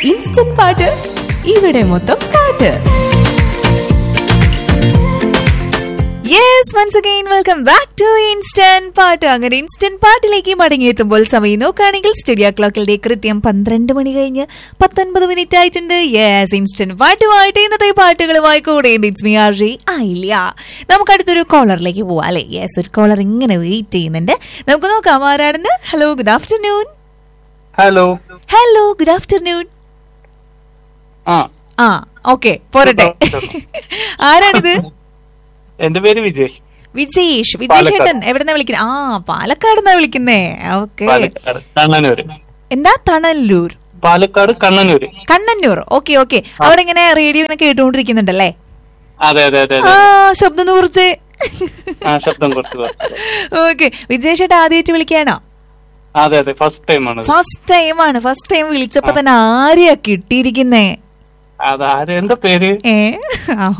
Instant പാട്ട് ഇവിടെ മൊത്തം പാട്ട് yes once again welcome back to instant പാട്ട് അങ്ങനെ ഇൻസ്റ്റന്റ് പാട്ടിലേക്ക് മടങ്ങിയെത്തുമ്പോൾ സമയം നോക്കുകയാണെങ്കിൽ സ്റ്റുഡിയോ ക്ലോക്കിന്റെ കൃത്യം പന്ത്രണ്ട് മണി കഴിഞ്ഞ് പത്തൊൻപത് മിനിറ്റ് ആയിട്ടുണ്ട് യെസ് ഇൻസ്റ്റന്റ് പാട്ടുമായിട്ട് ഇന്നത്തെ പാട്ടുകളുമായി കൂടെ ഇറ്റ്സ് മീ ആർ ജി ആയില്ല നമുക്ക് അടുത്തൊരു കോളറിലേക്ക് പോവാം അല്ലേ യെസ് ഒരു കോളർ ഇങ്ങനെ വെയിറ്റ് ചെയ്യുന്നുണ്ട് നമുക്ക് നോക്കാം ആരാണെന്ന് hello good afternoon hello hello good afternoon ആ ആ ഓക്കെ പോരട്ടെ ആരാണിത് എന്റെ പേര് വിജേഷ് വിജേഷ് വിജേഷ് പാലക്കാട്. ഏട്ടൻ എവിടെന്നാ വിളിക്കുന്നത് ആ പാലക്കാട് വിളിക്കുന്നേ ഓക്കെ പാലക്കാട് കണ്ണനൂര് എന്താ തണല്ലൂർ പാലക്കാട് കണ്ണനൂര് കണ്ണന്നൂർ ഓക്കെ ഓക്കെ അവിടെ ഇങ്ങനെ റേഡിയോ ഇങ്ങനെ കേട്ടുകൊണ്ടിരിക്കുന്നുണ്ടല്ലേ അതെ അതെ അതെ ആ അതെ ശബ്ദം കുറിച്ച് ആ ശബ്ദം കുറച്ച് കുറച്ച്. ഓക്കെ വിജേഷ് ഏട്ടാ ആദ്യമായിട്ട് വിളിക്കാണോ അതെ അതെ ഫസ്റ്റ് ടൈം ആണ് ഫസ്റ്റ് ടൈം ആണ് ഫസ്റ്റ് ടൈം വിളിച്ചപ്പോ തന്നെ ആരെയാ കിട്ടിയിരിക്കുന്നേ അതാര് എന്താ പേര് ഏ ആ